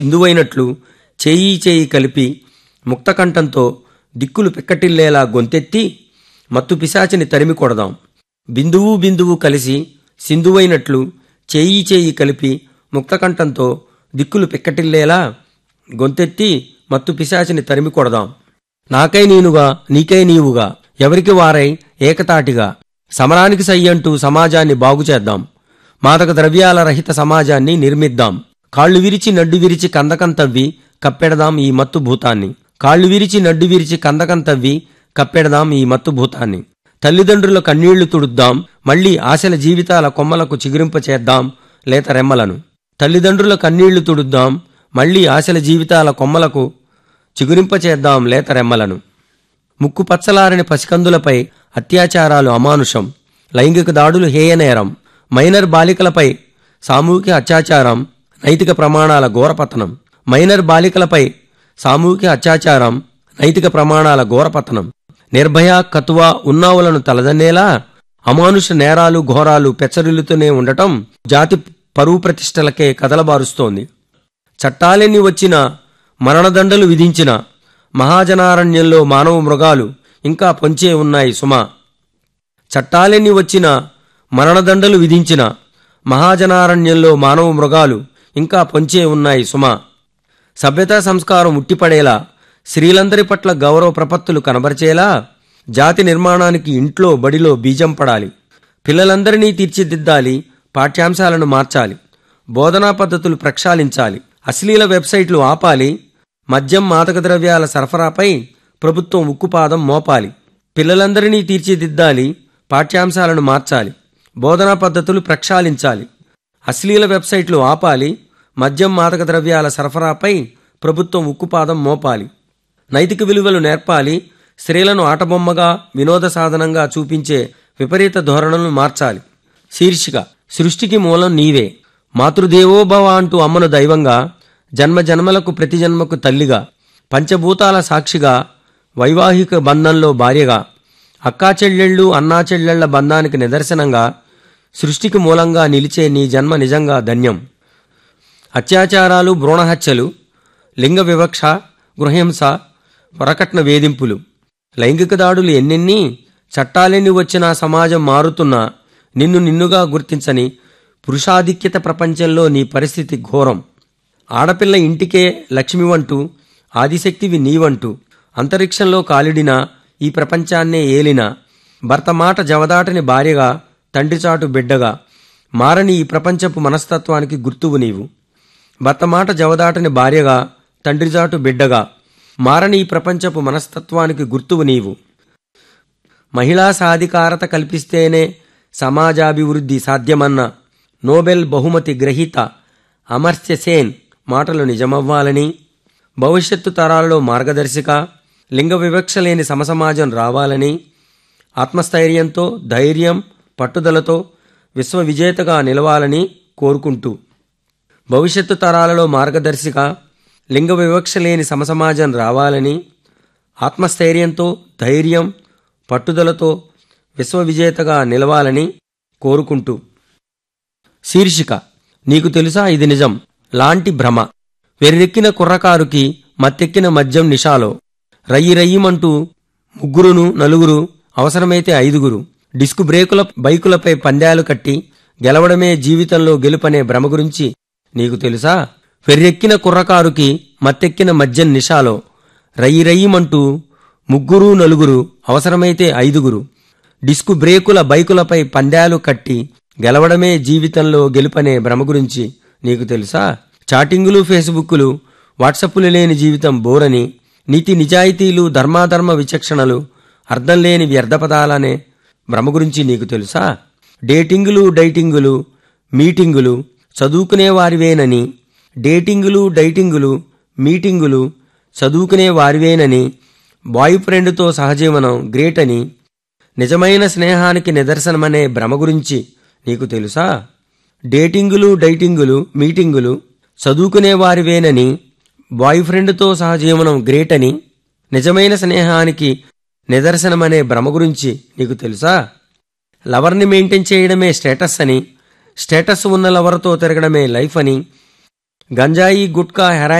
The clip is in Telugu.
హిందువైనట్లు చేయి చేయి కలిపి ముక్తకంఠంతో దిక్కులు పిక్కటిల్లేలా గొంతెత్తి మత్తు పిశాచిని తరిమి కొడదాం బిందువు బిందువు కలిసి సింధువైనట్లు చేయి చేయి కలిపి ముక్తకంఠంతో దిక్కులు పిక్కటిల్లేలా గొంతెత్తి మత్తు పిశాచిని తరిమి కొడదాం నాకై నేనుగా నీకై నీవుగా ఎవరికి వారై ఏకతాటిగా సమరానికి సయ్యంటూ సమాజాన్ని బాగుచేద్దాం మాదక ద్రవ్యాల రహిత సమాజాన్ని నిర్మిద్దాం కాళ్ళు విరిచి నడ్డు విరిచి కందకం తవ్వి కప్పెడదాం ఈ మత్తు భూతాన్ని కాళ్ళు విరిచి నడ్డు విరిచి కందకం తవ్వి కప్పెడదాం ఈ మత్తు భూతాన్ని తల్లిదండ్రుల కన్నీళ్లు తుడుద్దాం మళ్ళీ ఆశల జీవితాల కొమ్మలకు చిగురింపచేద్దాం లేత రెమ్మలను తల్లిదండ్రుల కన్నీళ్లు తుడుద్దాం మళ్ళీ ఆశల జీవితాల కొమ్మలకు చిగురింపచేద్దాం లేత రెమ్మలను ముక్కు పచ్చలారని పసికందులపై అత్యాచారాలు అమానుషం లైంగిక దాడులు హేయనేరం మైనర్ బాలికలపై సామూహిక అత్యాచారం నైతిక ప్రమాణాల ఘోరపతనం మైనర్ బాలికలపై సామూహిక అత్యాచారం నైతిక ప్రమాణాల ఘోరపతనం నిర్భయ కతువ ఉన్నావులను తలదన్నేలా అమానుష నేరాలు ఘోరాలు పెచ్చరిల్లుతూనే ఉండటం జాతి పరువు ప్రతిష్టలకే కదలబారుస్తోంది చట్టాలెన్ని వచ్చిన మరణదండలు విధించిన మహాజనారణ్యంలో మానవ మృగాలు ఇంకా పొంచే ఉన్నాయి సుమా చట్టాలెన్ని వచ్చిన మరణదండలు విధించిన మహాజనారణ్యంలో మానవ మృగాలు ఇంకా పొంచే ఉన్నాయి సుమా సభ్యతా సంస్కారం ఉట్టిపడేలా స్త్రీలందరి పట్ల గౌరవ ప్రపత్తులు కనబరిచేలా జాతి నిర్మాణానికి ఇంట్లో బడిలో బీజం పడాలి పిల్లలందరినీ తీర్చిదిద్దాలి పాఠ్యాంశాలను మార్చాలి బోధనా పద్ధతులు ప్రక్షాళించాలి అశ్లీల వెబ్సైట్లు ఆపాలి మద్యం మాదక ద్రవ్యాల సరఫరాపై ప్రభుత్వం ఉక్కుపాదం మోపాలి పిల్లలందరినీ తీర్చిదిద్దాలి పాఠ్యాంశాలను మార్చాలి బోధనా పద్ధతులు ప్రక్షాళించాలి అశ్లీల వెబ్సైట్లు ఆపాలి మద్యం మాదక ద్రవ్యాల సరఫరాపై ప్రభుత్వం ఉక్కుపాదం మోపాలి నైతిక విలువలు నేర్పాలి స్త్రీలను ఆటబొమ్మగా వినోద సాధనంగా చూపించే విపరీత ధోరణులను మార్చాలి శీర్షిక సృష్టికి మూలం నీవే మాతృదేవోభవ అంటూ అమ్మను దైవంగా జన్మ జన్మలకు ప్రతి జన్మకు తల్లిగా పంచభూతాల సాక్షిగా వైవాహిక బంధంలో భార్యగా అక్కా చెల్లెళ్ళు అన్నా చెల్లెళ్ల బంధానికి నిదర్శనంగా సృష్టికి మూలంగా నిలిచే నీ జన్మ నిజంగా ధన్యం అత్యాచారాలు భ్రూణహత్యలు లింగ వివక్ష గృహహింస వరకట్న వేధింపులు లైంగిక దాడులు ఎన్నెన్ని చట్టాలెన్ని వచ్చినా సమాజం మారుతున్నా నిన్ను నిన్నుగా గుర్తించని పురుషాధిక్యత ప్రపంచంలో నీ పరిస్థితి ఘోరం ఆడపిల్ల ఇంటికే లక్ష్మివంటూ ఆదిశక్తివి నీవంటూ అంతరిక్షంలో కాలిడినా ఈ ప్రపంచాన్నే ఏలినా భర్త మాట జవదాటని భార్యగా తండ్రిచాటు బిడ్డగా మారని ఈ ప్రపంచపు మనస్తత్వానికి గుర్తువు నీవు భర్త మాట జవదాటని భార్యగా తండ్రిజాటు బిడ్డగా మారని ఈ ప్రపంచపు మనస్తత్వానికి గుర్తువు నీవు మహిళా సాధికారత కల్పిస్తేనే సమాజాభివృద్ధి సాధ్యమన్న నోబెల్ బహుమతి గ్రహీత అమర్త్య సేన్ మాటలు నిజమవ్వాలని భవిష్యత్తు తరాలలో మార్గదర్శిక లింగ వివక్ష లేని సమసమాజం రావాలని ఆత్మస్థైర్యంతో ధైర్యం పట్టుదలతో విశ్వవిజేతగా నిలవాలని కోరుకుంటూ భవిష్యత్తు తరాలలో మార్గదర్శిక లింగ వివక్ష లేని సమసమాజం రావాలని ఆత్మస్థైర్యంతో ధైర్యం పట్టుదలతో విశ్వవిజేతగా నిలవాలని కోరుకుంటూ శీర్షిక నీకు తెలుసా ఇది నిజం లాంటి భ్రమ వెర్రెక్కిన కుర్రకారుకి మత్తెక్కిన మద్యం నిషాలో రయ్యి రయ్యిమంటూ ముగ్గురును నలుగురు అవసరమైతే ఐదుగురు డిస్కు బ్రేకుల బైకులపై పందాలు కట్టి గెలవడమే జీవితంలో గెలుపనే భ్రమ గురించి నీకు తెలుసా వెర్రెక్కిన కుర్రకారుకి మత్తెక్కిన మద్యం నిషాలో రయ్యి రయ్యిమంటూ ముగ్గురు నలుగురు అవసరమైతే ఐదుగురు డిస్కు బ్రేకుల బైకులపై పందాలు కట్టి గెలవడమే జీవితంలో గెలుపనే భ్రమ గురించి నీకు తెలుసా చాటింగులు ఫేస్బుక్కులు వాట్సప్పులు లేని జీవితం బోరని నీతి నిజాయితీలు ధర్మాధర్మ విచక్షణలు అర్థం లేని వ్యర్థపదాలనే భ్రమ గురించి నీకు తెలుసా డేటింగులు డైటింగులు మీటింగులు చదువుకునే వారివేనని డేటింగులు డైటింగులు మీటింగులు చదువుకునే వారివేనని బాయ్ ఫ్రెండ్తో సహజీవనం గ్రేట్ అని నిజమైన స్నేహానికి నిదర్శనమనే భ్రమ గురించి నీకు తెలుసా డేటింగులు డైటింగులు మీటింగులు చదువుకునే వారివేనని బాయ్ ఫ్రెండ్తో సహజీవనం గ్రేట్ అని నిజమైన స్నేహానికి నిదర్శనమనే భ్రమ గురించి నీకు తెలుసా లవర్ని మెయింటైన్ చేయడమే స్టేటస్ అని స్టేటస్ ఉన్న లవర్తో తిరగడమే లైఫ్ అని గంజాయి గుట్కా హెరాయిన్